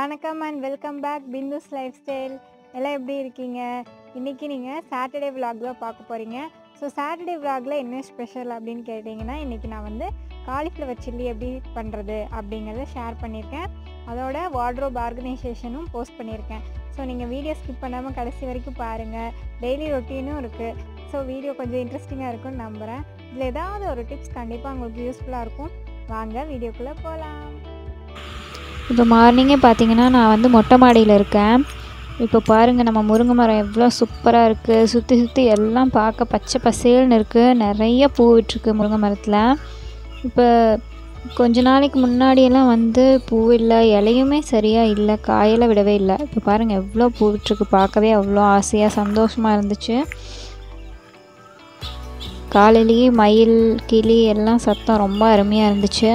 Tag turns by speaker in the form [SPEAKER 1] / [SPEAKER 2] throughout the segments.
[SPEAKER 1] வணக்கம் and welcome back Bindu's lifestyle எல்லாம் எப்படி இருக்கீங்க இன்றைக்கி நீங்கள் சாட்டர்டே vlog தான் பார்க்க போகிறீங்க ஸோ சாட்டர்டே vlogல என்ன ஸ்பெஷல் அப்படின்னு கேட்டிங்கன்னா இன்றைக்கி நான் வந்து காலிஃப்ளவர் சில்லி எப்படி பண்ணுறது அப்படிங்கிறத ஷேர் பண்ணியிருக்கேன் அதோட வார்ட்ரோப் ஆர்கனைசேஷனும் போஸ்ட் பண்ணியிருக்கேன் ஸோ நீங்கள் வீடியோ ஸ்கிப் பண்ணாமல் கடைசி வரைக்கும் பாருங்கள் டெய்லி ரொட்டீனும் இருக்குது ஸோ வீடியோ கொஞ்சம் இன்ட்ரெஸ்டிங்காக இருக்கும்னு நம்புகிறேன் இதில் ஏதாவது ஒரு டிப்ஸ் கண்டிப்பாக உங்களுக்கு யூஸ்ஃபுல்லாக இருக்கும் வாங்க வீடியோக்குள்ளே போகலாம்
[SPEAKER 2] இப்போ மார்னிங்கே பார்த்தீங்கன்னா நான் வந்து மொட்டை மாடியில் இருக்கேன் இப்போ பாருங்கள் நம்ம முருங்கை மரம் எவ்வளோ சூப்பராக இருக்குது சுற்றி சுற்றி எல்லாம் பார்க்க பச்சை பசேல்னு இருக்குது நிறைய பூ விட்டுருக்கு முருங்கை மரத்தில் இப்போ கொஞ்ச நாளைக்கு முன்னாடியெல்லாம் வந்து பூ இல்லை இலையுமே சரியாக இல்லை காயெல்லாம் விடவே இல்லை இப்போ பாருங்கள் எவ்வளோ பூ விட்டுருக்கு பார்க்கவே அவ்வளோ ஆசையாக சந்தோஷமாக இருந்துச்சு காலையிலேயே மயில் கிளி எல்லாம் சத்தம் ரொம்ப அருமையாக இருந்துச்சு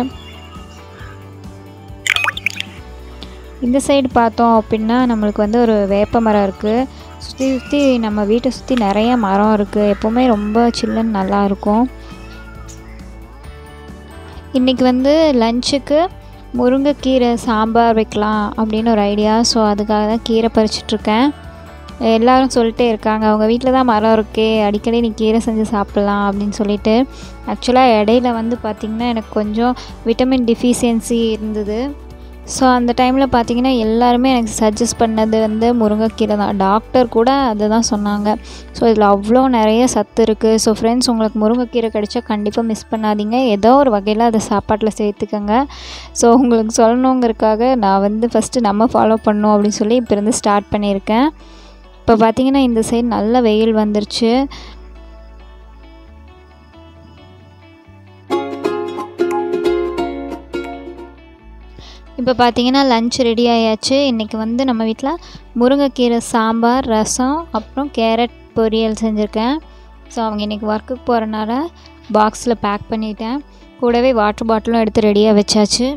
[SPEAKER 2] இந்த சைடு பார்த்தோம் அப்படின்னா நம்மளுக்கு வந்து ஒரு வேப்ப மரம் இருக்குது சுற்றி சுற்றி நம்ம வீட்டை சுற்றி நிறைய மரம் இருக்குது எப்போவுமே ரொம்ப சில்லுன்னு நல்லா இருக்கும் இன்றைக்கி வந்து லஞ்சுக்கு முருங்கைக்கீரை சாம்பார் வைக்கலாம் அப்படின்னு ஒரு ஐடியா ஸோ அதுக்காக தான் கீரை பறிச்சிட்ருக்கேன் எல்லாரும் சொல்லிட்டே இருக்காங்க அவங்க வீட்டில் தான் மரம் இருக்கே அடிக்கடி நீ கீரை செஞ்சு சாப்பிட்லாம் அப்படின்னு சொல்லிட்டு ஆக்சுவலாக இடையில வந்து பார்த்திங்கன்னா எனக்கு கொஞ்சம் விட்டமின் டிஃபிஷியன்சி இருந்தது ஸோ அந்த டைமில் பார்த்தீங்கன்னா எல்லாருமே எனக்கு சஜஸ்ட் பண்ணது வந்து முருங்கைக்கீரை தான் டாக்டர் கூட அதை தான் சொன்னாங்க ஸோ இதில் அவ்வளோ நிறைய சத்து இருக்குது ஸோ ஃப்ரெண்ட்ஸ் உங்களுக்கு முருங்கைக்கீரை கிடைச்சா கண்டிப்பாக மிஸ் பண்ணாதீங்க ஏதோ ஒரு வகையில் அதை சாப்பாட்டில் சேர்த்துக்கோங்க ஸோ உங்களுக்கு சொல்லணுங்கிறதுக்காக நான் வந்து ஃபஸ்ட்டு நம்ம ஃபாலோ பண்ணோம் அப்படின்னு சொல்லி இப்போ இருந்து ஸ்டார்ட் பண்ணியிருக்கேன் இப்போ பார்த்தீங்கன்னா இந்த சைடு நல்ல வெயில் வந்துருச்சு இப்போ பார்த்தீங்கன்னா லஞ்ச் ரெடி ஆயாச்சு இன்றைக்கி வந்து நம்ம வீட்டில் முருங்கைக்கீரை சாம்பார் ரசம் அப்புறம் கேரட் பொரியல் செஞ்சுருக்கேன் ஸோ அவங்க இன்றைக்கி ஒர்க்குக்கு போகிறனால பாக்ஸில் பேக் பண்ணிட்டேன் கூடவே வாட்டர் பாட்டிலும் எடுத்து ரெடியாக வச்சாச்சு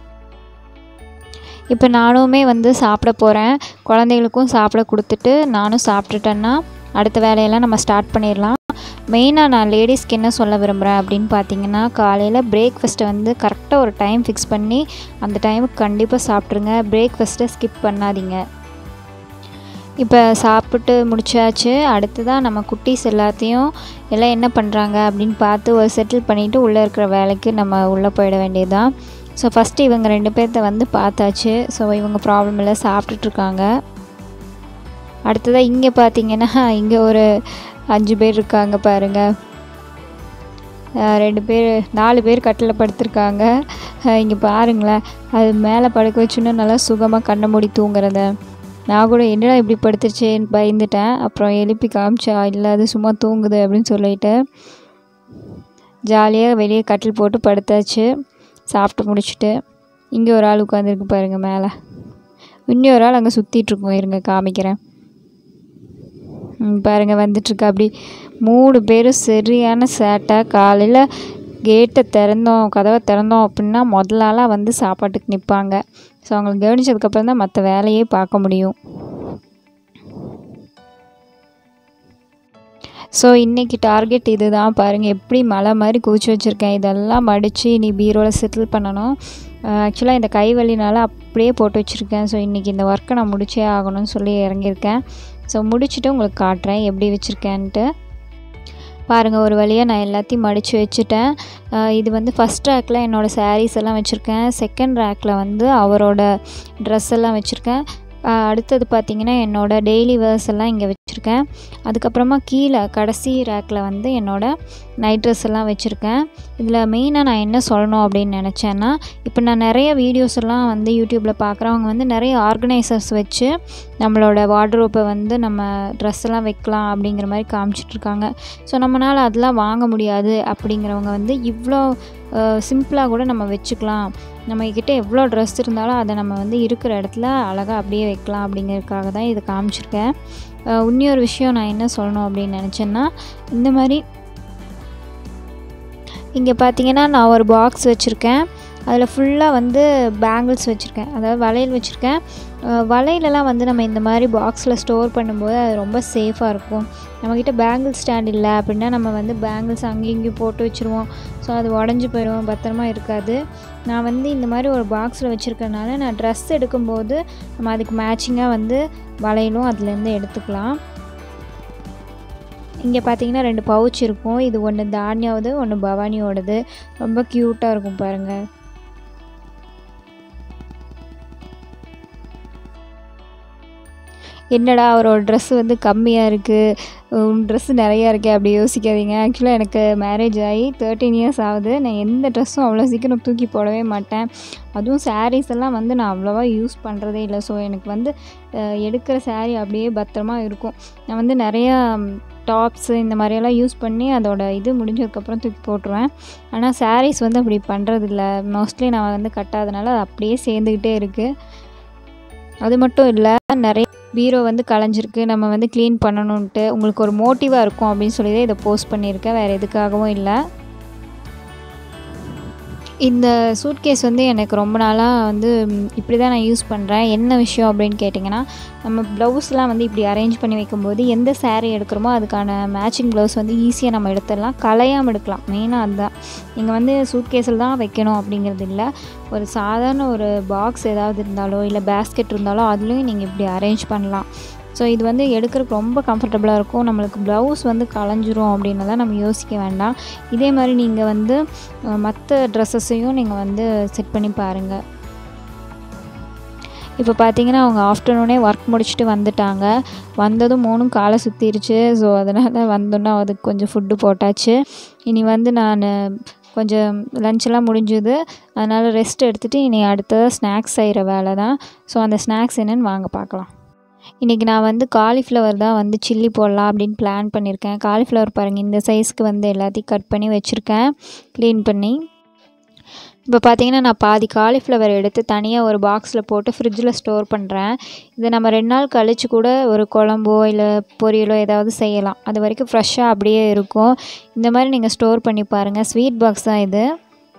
[SPEAKER 2] இப்போ நானுமே வந்து சாப்பிட போகிறேன் குழந்தைகளுக்கும் சாப்பிட கொடுத்துட்டு நானும் சாப்பிட்டுட்டேன்னா அடுத்த வேலையெல்லாம் நம்ம ஸ்டார்ட் பண்ணிடலாம் மெயினாக நான் லேடிஸ்க்கு என்ன சொல்ல விரும்புகிறேன் அப்படின்னு பார்த்தீங்கன்னா காலையில் பிரேக்ஃபாஸ்ட்டை வந்து கரெக்டாக ஒரு டைம் ஃபிக்ஸ் பண்ணி அந்த டைமுக்கு கண்டிப்பாக சாப்பிட்ருங்க பிரேக்ஃபாஸ்ட்டை ஸ்கிப் பண்ணாதீங்க இப்போ சாப்பிட்டு முடிச்சாச்சு அடுத்ததாக நம்ம குட்டீஸ் எல்லாத்தையும் எல்லாம் என்ன பண்ணுறாங்க அப்படின்னு பார்த்து ஒரு செட்டில் பண்ணிவிட்டு உள்ளே இருக்கிற வேலைக்கு நம்ம உள்ளே போயிட வேண்டியதுதான் ஸோ ஃபஸ்ட்டு இவங்க ரெண்டு பேர்த்த வந்து பார்த்தாச்சு ஸோ இவங்க ப்ராப்ளம் இல்லை சாப்பிட்டுட்ருக்காங்க அடுத்ததாக இங்கே பார்த்தீங்கன்னா இங்கே ஒரு அஞ்சு பேர் இருக்காங்க பாருங்கள் ரெண்டு பேர் நாலு பேர் கட்டில் படுத்திருக்காங்க இங்கே பாருங்களேன் அது மேலே படுக்க வச்சுன்னு நல்லா சுகமாக கண்ணை மூடி தூங்குறத நான் கூட என்னடா இப்படி படுத்துருச்சேன்னு பயந்துட்டேன் அப்புறம் எழுப்பி காமிச்சா இல்லை அது சும்மா தூங்குது அப்படின்னு சொல்லிட்டு ஜாலியாக வெளியே கட்டில் போட்டு படுத்தாச்சு சாப்பிட்டு முடிச்சுட்டு இங்கே ஒரு ஆள் உட்காந்துருக்கு பாருங்கள் மேலே இன்னொரு ஆள் அங்கே சுற்றிட்டுருக்கோம் இருங்க காமிக்கிறேன் பாருங்கள் வந்துட்டுருக்கு அப்படி மூணு பேரும் சரியான சேட்டை காலையில் கேட்டை திறந்தோம் கதவை திறந்தோம் அப்படின்னா முதலாளாக வந்து சாப்பாட்டுக்கு நிற்பாங்க ஸோ அவங்களை கவனிச்சதுக்கப்புறம் தான் மற்ற வேலையே பார்க்க முடியும் ஸோ இன்றைக்கி டார்கெட் இது தான் பாருங்கள் எப்படி மலை மாதிரி குவிச்சு வச்சுருக்கேன் இதெல்லாம் மடித்து நீ பீரோவில் செட்டில் பண்ணணும் ஆக்சுவலாக இந்த கை வலினால அப்படியே போட்டு வச்சுருக்கேன் ஸோ இன்றைக்கி இந்த ஒர்க்கை நான் முடிச்சே ஆகணும்னு சொல்லி இறங்கியிருக்கேன் ஸோ முடிச்சுட்டு உங்களுக்கு காட்டுறேன் எப்படி வச்சுருக்கேன்ட்டு பாருங்கள் ஒரு வழியாக நான் எல்லாத்தையும் மடித்து வச்சுட்டேன் இது வந்து ஃபஸ்ட் ரேக்கில் என்னோடய சாரீஸ் எல்லாம் வச்சுருக்கேன் செகண்ட் ரேக்கில் வந்து அவரோட ட்ரெஸ் எல்லாம் வச்சுருக்கேன் அடுத்தது பார்த்திங்கன்னா என்னோடய டெய்லி வேர்ஸ் எல்லாம் இங்கே வச்சுருக்கேன் அதுக்கப்புறமா கீழே கடைசி ரேக்கில் வந்து என்னோடய நைட் ட்ரெஸ் எல்லாம் வச்சுருக்கேன் இதில் மெயினாக நான் என்ன சொல்லணும் அப்படின்னு நினச்சேன்னா இப்போ நான் நிறைய வீடியோஸ் எல்லாம் வந்து யூடியூப்பில் பார்க்குறவங்க வந்து நிறைய ஆர்கனைசர்ஸ் வச்சு நம்மளோட வார்ட்ரோப்பை வந்து நம்ம ட்ரெஸ் எல்லாம் வைக்கலாம் அப்படிங்கிற மாதிரி காமிச்சிட்ருக்காங்க ஸோ நம்மளால் அதெல்லாம் வாங்க முடியாது அப்படிங்கிறவங்க வந்து இவ்வளோ சிம்பிளாக கூட நம்ம வச்சுக்கலாம் நம்மக்கிட்ட எவ்வளோ ட்ரெஸ் இருந்தாலும் அதை நம்ம வந்து இருக்கிற இடத்துல அழகாக அப்படியே வைக்கலாம் அப்படிங்கிறதுக்காக தான் இதை காமிச்சிருக்கேன் இன்னொரு விஷயம் நான் என்ன சொல்லணும் அப்படின்னு நினச்சேன்னா இந்த மாதிரி இங்கே பார்த்தீங்கன்னா நான் ஒரு பாக்ஸ் வச்சுருக்கேன் அதில் ஃபுல்லாக வந்து பேங்கிள்ஸ் வச்சுருக்கேன் அதாவது வளையல் வச்சுருக்கேன் அஹ் வலையிலலாம் வந்து நம்ம இந்த மாதிரி பாக்ஸில் ஸ்டோர் பண்ணும்போது அது ரொம்ப சேஃபாக இருக்கும் நம்மக்கிட்ட பேங்கிள் ஸ்டாண்ட் இல்லை அப்படின்னா நம்ம வந்து பேங்கிள்ஸ் அங்கேயும் இங்கேயும் போட்டு வச்சுருவோம் ஸோ அது உடஞ்சி போயிடும் பத்திரமா இருக்காது நான் வந்து இந்த மாதிரி ஒரு பாக்ஸில் வச்சுருக்கறனால நான் ட்ரெஸ் எடுக்கும்போது நம்ம அதுக்கு மேட்சிங்காக வந்து வளையலும் அதுலேருந்து எடுத்துக்கலாம் இங்கே பார்த்தீங்கன்னா ரெண்டு பவுச் இருக்கும் இது ஒன்று தானியாவது ஒன்று பவானியோடது ரொம்ப க்யூட்டாக இருக்கும் பாருங்கள் என்னடா அவரோட ட்ரெஸ்ஸு வந்து கம்மியாக இருக்குது உன் ட்ரெஸ்ஸு நிறையா இருக்கே அப்படி யோசிக்காதீங்க ஆக்சுவலாக எனக்கு மேரேஜ் ஆகி தேர்ட்டீன் இயர்ஸ் ஆகுது நான் எந்த ட்ரெஸ்ஸும் அவ்வளோ சீக்கிரம் தூக்கி போடவே மாட்டேன் அதுவும் சாரீஸ் எல்லாம் வந்து நான் அவ்வளோவா யூஸ் பண்ணுறதே இல்லை ஸோ எனக்கு வந்து அஹ், எடுக்கிற saree அப்படியே பத்திரமா இருக்கும் நான் வந்து நிறையா டாப்ஸு இந்த மாதிரியெல்லாம் யூஸ் பண்ணி அதோட இது முடிஞ்சதுக்கப்புறம் தூக்கி போட்டுருவேன் ஆனால் sarees வந்து அப்படி பண்ணுறதில்ல மோஸ்ட்லி நான் வந்து கட்டாதனால அது அப்படியே சேர்ந்துக்கிட்டே இருக்குது அது மட்டும் இல்லை நிறைய பீரோ வந்து கலைஞ்சிருக்கு நம்ம வந்து க்ளீன் பண்ணணுன்ட்டு உங்களுக்கு ஒரு மோட்டிவாக இருக்கும் அப்படின்னு சொல்லி தான் இதை போஸ்ட் பண்ணியிருக்கேன் வேறு எதுக்காகவும் இல்லை இந்த சூட்கேஸ் வந்து எனக்கு ரொம்ப நாளாக வந்து ம், இப்படி தான் நான் யூஸ் பண்ணுறேன் என்ன விஷயம் அப்படின்னு கேட்டிங்கன்னா நம்ம ப்ளவுஸ்லாம் வந்து இப்படி அரேஞ்ச் பண்ணி வைக்கும்போது எந்த saree எடுக்கிறோமோ அதுக்கான மேட்சிங் ப்ளவுஸ் வந்து ஈஸியாக நம்ம எடுத்துடலாம் கலையாமல் எடுக்கலாம் மெயினாக அதுதான் நீங்கள் வந்து சூட்கேஸில் தான் வைக்கணும் அப்படிங்கிறது இல்லை ஒரு சாதாரண ஒரு பாக்ஸ் ஏதாவது இருந்தாலோ இல்லை பேஸ்கெட் இருந்தாலோ அதுலேயும் நீங்கள் இப்படி அரேஞ்ச் பண்ணலாம் ஸோ இது வந்து எடுக்கிறதுக்கு ரொம்ப கம்ஃபர்டபுளாக இருக்கும் நம்மளுக்கு ப்ளவுஸ் வந்து கலைஞ்சிரும் அப்படின்னலாம் நம்ம யோசிக்க வேண்டாம் இதே மாதிரி நீங்கள் வந்து மற்ற ட்ரெஸ்ஸஸையும் நீங்கள் வந்து செட் பண்ணி பாருங்கள் இப்போ பார்த்தீங்கன்னா அவங்க ஆஃப்டர்நூனே ஒர்க் முடிச்சுட்டு வந்துட்டாங்க வந்ததும் மூணும் காலை சுற்றிருச்சு ஸோ அதனால் வந்தோன்னா அதுக்கு கொஞ்சம் ஃபுட்டு போட்டாச்சு இனி வந்து நான் கொஞ்சம் லஞ்செல்லாம் முடிஞ்சுது அதனால் ரெஸ்ட் எடுத்துகிட்டு இனி அடுத்ததாக ஸ்நாக்ஸ் செய்கிற வேலை தான் ஸோ அந்த ஸ்நாக்ஸ் என்னன்னு வாங்க பார்க்கலாம் இன்றைக்கி நான் வந்து காலிஃப்ளவர் தான் வந்து சில்லி போடலாம் அப்படின்னு பிளான் பண்ணியிருக்கேன் காலிஃப்ளவர் பாருங்கள் இந்த சைஸ்க்கு வந்து எல்லாத்தையும் கட் பண்ணி வச்சுருக்கேன் க்ளீன் பண்ணி இப்போ பார்த்தீங்கன்னா நான் பாதி காலிஃப்ளவர் எடுத்து தனியாக ஒரு பாக்ஸில் போட்டு ஃப்ரிட்ஜில் ஸ்டோர் பண்ணுறேன் இதை நம்ம ரெண்டு நாள் கழித்து கூட ஒரு குழம்போ இல்லை பொரியலோ ஏதாவது செய்யலாம் அது வரைக்கும் ஃப்ரெஷ்ஷாக அப்படியே இருக்கும் இந்த மாதிரி நீங்கள் ஸ்டோர் பண்ணி பாருங்கள் ஸ்வீட் பாக்ஸ் தான் இது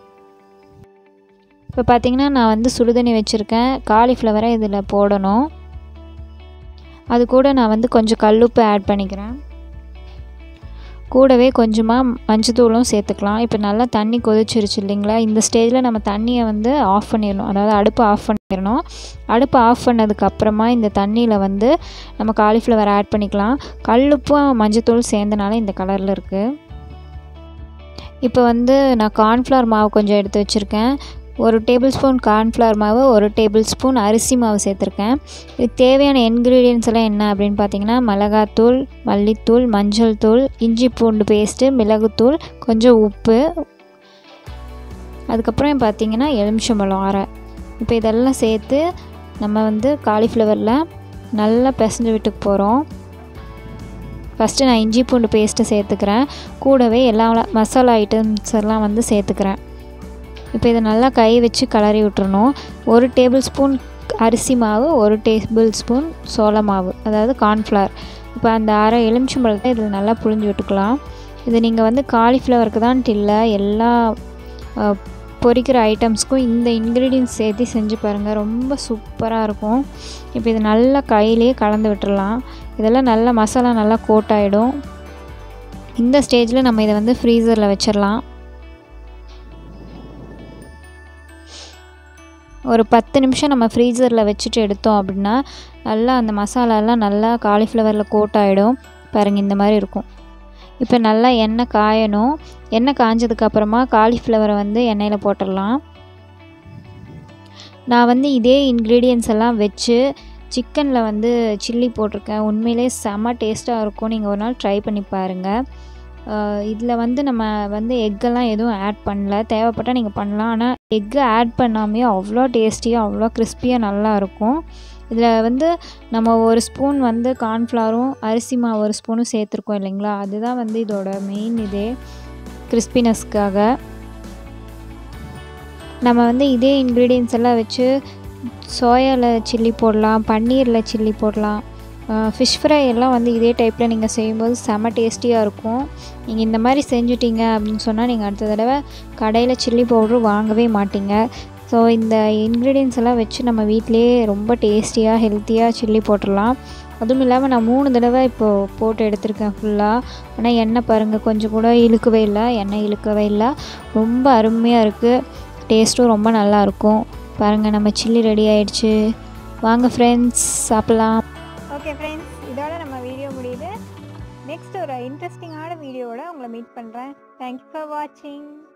[SPEAKER 2] இப்போ பார்த்தீங்கன்னா நான் வந்து சுடுதண்ணி வச்சுருக்கேன் காலிஃப்ளவரை இதில் போடணும் அது கூட நான் வந்து கொஞ்சம் கல்லுப்பு ஆட் பண்ணிக்கிறேன் கூடவே கொஞ்சமாக மஞ்சத்தூளும் சேர்த்துக்கலாம் இப்போ நல்லா தண்ணி கொதிச்சிருச்சு இல்லைங்களா இந்த ஸ்டேஜில் நம்ம தண்ணியை வந்து ஆஃப் பண்ணிடணும் அதாவது அடுப்பை ஆஃப் பண்ணிடணும் அடுப்பை ஆஃப் பண்ணதுக்கப்புறமா இந்த தண்ணியில் வந்து நம்ம காலிஃப்ளவர் ஆட் பண்ணிக்கலாம் கல்லுப்பும் மஞ்சத்தூள் சேர்ந்தனால இந்த கலரில் இருக்குது இப்போ வந்து நான் கார்ன்ஃப்ளவர் மாவு கொஞ்சம் எடுத்து வச்சுருக்கேன் ஒரு டேபிள் ஸ்பூன் கார்ன்ஃப்ளவர் மாவு ஒரு டேபிள் ஸ்பூன் அரிசி மாவு சேர்த்துருக்கேன் இதுக்கு தேவையான இன்க்ரீடியன்ஸ் எல்லாம் என்ன அப்படின்னு பார்த்தீங்கன்னா மிளகாத்தூள் மல்லித்தூள் மஞ்சள் தூள் இஞ்சி பூண்டு பேஸ்ட்டு மிளகுத்தூள் கொஞ்சம் உப்பு அதுக்கப்புறம் பார்த்தீங்கன்னா எலுமிச்சம்பழம் அரை இப்போ இதெல்லாம் சேர்த்து நம்ம வந்து காலிஃப்ளவரில் நல்லா பிசைஞ்சு விட்டுக்கு போகிறோம் ஃபஸ்ட்டு நான் இஞ்சி பூண்டு பேஸ்ட்டு சேர்த்துக்கிறேன் கூடவே எல்லா மசாலா ஐட்டம்ஸ் எல்லாம் வந்து சேர்த்துக்கிறேன் இப்போ இதை நல்லா கை வச்சு கிளறி விட்டுறணும் ஒரு டேபிள் ஸ்பூன் அரிசி மாவு ஒரு டேபிள் ஸ்பூன் சோள மாவு அதாவது கார்ன்ஃப்ளவர் இப்போ அந்த அரை எலுமிச்சம்பழத்தை இதில் நல்லா புழிஞ்சு விட்டுக்கலாம் இது நீங்கள் வந்து காலிஃப்ளவருக்கு தான் இல்லை எல்லா அஹ், பொரிக்கிற ஐட்டம்ஸ்க்கும் இந்த இன்க்ரீடியன்ஸ் சேர்த்து செஞ்சு பாருங்கள் ரொம்ப சூப்பராக இருக்கும் இப்போ இது நல்லா கையிலே கலந்து விட்டுறலாம் இதெல்லாம் நல்லா மசாலா நல்லா கோட் ஆகிடும் இந்த ஸ்டேஜில் நம்ம இதை வந்து ஃப்ரீசரில் வச்சிடலாம் ஒரு பத்து நிமிஷம் நம்ம ஃப்ரீசரில் வச்சுட்டு எடுத்தோம் அப்படின்னா நல்லா அந்த மசாலாலாம் நல்லா காலிஃப்ளவரில் கோட் ஆகிடும் பாருங்கள் இந்த மாதிரி இருக்கும் இப்போ நல்லா எண்ணெய் காயணும் எண்ணெய் காஞ்சதுக்கப்புறமா காலிஃப்ளவரை வந்து எண்ணெயில் போட்டுடலாம் நான் வந்து இதே இன்க்ரீடியன்ஸ் எல்லாம் வச்சு சிக்கனில் வந்து சில்லி போட்டிருக்கேன் உண்மையிலே செம்ம டேஸ்ட்டாக இருக்கும் நீங்கள் ஒரு நாள் ட்ரை பண்ணி பாருங்கள் இதில் வந்து நம்ம வந்து எக்கெல்லாம் எதுவும் ஆட் பண்ணல தேவைப்பட்டால் நீங்கள் பண்ணலாம் ஆனால் எக்கு ஆட் பண்ணாமே அவ்வளோ டேஸ்டியாக அவ்வளோ கிறிஸ்பியாக நல்லா இருக்கும் இதில் வந்து நம்ம ஒரு ஸ்பூன் வந்து கார்ன்ஃப்ளவரும் அரிசி மாவு ஒரு ஸ்பூனும் சேர்த்துருக்கோம் இல்லைங்களா அதுதான் வந்து இதோட மெயின் இதே கிறிஸ்பினஸ்க்காக நம்ம வந்து இதே இன்க்ரீடியன்ஸ் எல்லாம் வச்சு சோயாவில் சில்லி போடலாம் பன்னீரில் சில்லி போடலாம் ஃபிஷ் ஃப்ரை எல்லாம் வந்து இதே டைப்பில் நீங்கள் செய்யும்போது செம்ம டேஸ்டியாக இருக்கும் நீங்கள் இந்த மாதிரி செஞ்சுட்டீங்க அப்படின்னு சொன்னால் நீங்கள் அடுத்த தடவை கடையில் சில்லி பவுட்ரு வாங்கவே மாட்டீங்க ஸோ இந்த இன்க்ரீடியன்ஸ் எல்லாம் வச்சு நம்ம வீட்டிலேயே ரொம்ப டேஸ்டியாக ஹெல்த்தியாக சில்லி போட்டுடலாம் அதுவும் இல்லாமல் நான் மூணு தடவை இப்போது போட்டு எடுத்திருக்கேன் ஃபுல்லாக ஆனால் எண்ணெய் பாருங்கள் கொஞ்சம் கூட இழுக்கவே இல்லை எண்ணெய் இழுக்கவே இல்லை ரொம்ப அருமையாக இருக்குது டேஸ்ட்டும் ரொம்ப நல்லாயிருக்கும் பாருங்கள் நம்ம சில்லி ரெடி ஆயிடுச்சு வாங்க ஃப்ரெண்ட்ஸ் சாப்பிட்லாம்
[SPEAKER 1] ஓகே ஃப்ரெண்ட்ஸ் இதோட நம்ம வீடியோ முடியுது நெக்ஸ்ட் ஒரு இன்ட்ரெஸ்டிங்கான வீடியோவோட உங்களை மீட் பண்ணுறேன் தேங்க்யூ ஃபார் வாட்சிங்